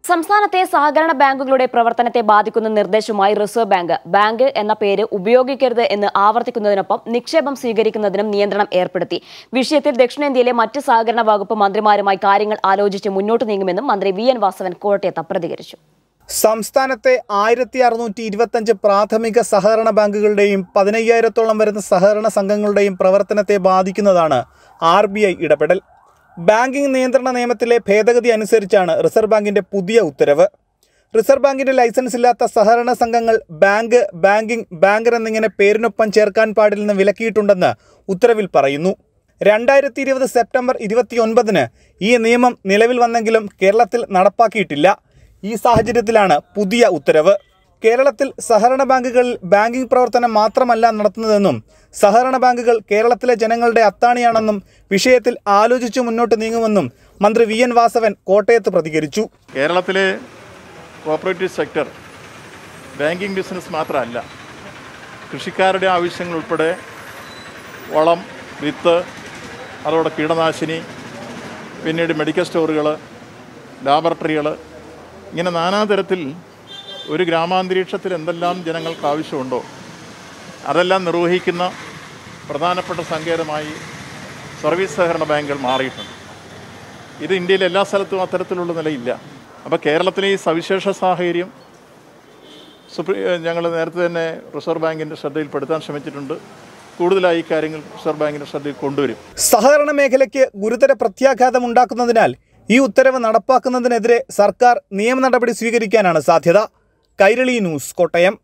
സംസ്ഥാനത്തെ സഹകരണ ബാങ്കുകളുടെ പ്രവർത്തനത്തെ ബാധിക്കുന്ന നിർദ്ദേശവുമായി റിസർവ് ബാങ്ക് ബാങ്ക് എന്ന പേര് ഉപയോഗിക്കരുത് എന്ന് ആവർത്തിക്കുന്നതിനൊപ്പം നിക്ഷേപം സ്വീകരിക്കുന്നതിനും നിയന്ത്രണം ഏർപ്പെടുത്തി വിഷയത്തിൽ ദക്ഷിണേന്ത്യയിലെ മറ്റ് സഹകരണ വകുപ്പ് മന്ത്രിമാരുമായി കാര്യങ്ങൾ ആലോചിച്ച് മുന്നോട്ട് നീങ്ങുമെന്നും മന്ത്രി വി എൻ വാസവൻ കോട്ടയത്ത് പ്രതികരിച്ചു സംസ്ഥാനത്തെ ആയിരത്തി അറുന്നൂറ്റി ഇരുപത്തഞ്ച് പ്രാഥമിക സഹകരണ ബാങ്കുകളുടെയും പതിനയ്യായിരത്തോളം വരുന്ന സഹകരണ സംഘങ്ങളുടെയും പ്രവർത്തനത്തെ ബാധിക്കുന്നതാണ് ആർ ബി ഐ ഇടപെടൽ ബാങ്കിംഗ് നിയന്ത്രണ നിയമത്തിലെ ഭേദഗതി അനുസരിച്ചാണ് റിസർവ് ബാങ്കിന്റെ പുതിയ ഉത്തരവ് റിസർവ് ബാങ്കിന്റെ ലൈസൻസ് ഇല്ലാത്ത സഹകരണ സംഘങ്ങൾ ബാങ്ക് ബാങ്കിംഗ് ബാങ്കർ എന്നിങ്ങനെ പേരിനൊപ്പം ചേർക്കാൻ പാടില്ലെന്ന് വിലക്കിയിട്ടുണ്ടെന്ന് ഉത്തരവിൽ പറയുന്നു രണ്ടായിരത്തി ഇരുപത് സെപ്റ്റംബർ ഇരുപത്തിയൊൻപതിന് ഈ നിയമം നിലവിൽ വന്നെങ്കിലും കേരളത്തിൽ നടപ്പാക്കിയിട്ടില്ല ഈ സാഹചര്യത്തിലാണ് പുതിയ ഉത്തരവ് കേരളത്തിൽ സഹകരണ ബാങ്കുകളിൽ ബാങ്കിംഗ് പ്രവർത്തനം മാത്രമല്ല നടത്തുന്നതെന്നും സഹകരണ ബാങ്കുകൾ കേരളത്തിലെ ജനങ്ങളുടെ അത്താണിയാണെന്നും വിഷയത്തിൽ ആലോചിച്ച് മുന്നോട്ട് നീങ്ങുമെന്നും മന്ത്രി വി എൻ വാസവൻ കോട്ടയത്ത് പ്രതികരിച്ചു കേരളത്തിലെ കോപ്പറേറ്റീവ് സെക്ടർ ബാങ്കിങ് ബിസിനസ് മാത്രമല്ല കൃഷിക്കാരുടെ ആവശ്യങ്ങൾ ഉൾപ്പെടെ വളം വിത്ത് അതോടെ കീടനാശിനി പിന്നീട് മെഡിക്കൽ സ്റ്റോറുകൾ ലാബറട്ടറികൾ ഇങ്ങനെ നാനാതരത്തിൽ ഒരു ഗ്രാമാന്തരീക്ഷത്തിൽ എന്തെല്ലാം ജനങ്ങൾക്ക് ആവശ്യമുണ്ടോ അതെല്ലാം നിർവഹിക്കുന്ന പ്രധാനപ്പെട്ട സങ്കേതമായി സർവീസ് സഹകരണ ബാങ്കുകൾ മാറിയിട്ടുണ്ട് ഇത് ഇന്ത്യയിലെ എല്ലാ സ്ഥലത്തും അത്തരത്തിലുള്ള നിലയില്ല അപ്പോൾ കേരളത്തിലെ ഈ സവിശേഷ സാഹചര്യം സുപ്രീ ഞങ്ങൾ നേരത്തെ തന്നെ റിസർവ് ബാങ്കിൻ്റെ ശ്രദ്ധയിൽപ്പെടുത്താൻ ശ്രമിച്ചിട്ടുണ്ട് കൂടുതലായി ഈ കാര്യങ്ങൾ റിസർവ് ബാങ്കിൻ്റെ ശ്രദ്ധയിൽ കൊണ്ടുവരും സഹകരണ മേഖലയ്ക്ക് ഗുരുതര പ്രത്യാഘാതം ഉണ്ടാക്കുന്നതിനാൽ ഈ ഉത്തരവ് നടപ്പാക്കുന്നതിനെതിരെ സർക്കാർ നിയമ നടപടി സ്വീകരിക്കാനാണ് സാധ്യത കൈരളി ന്യൂസ് കോട്ടയം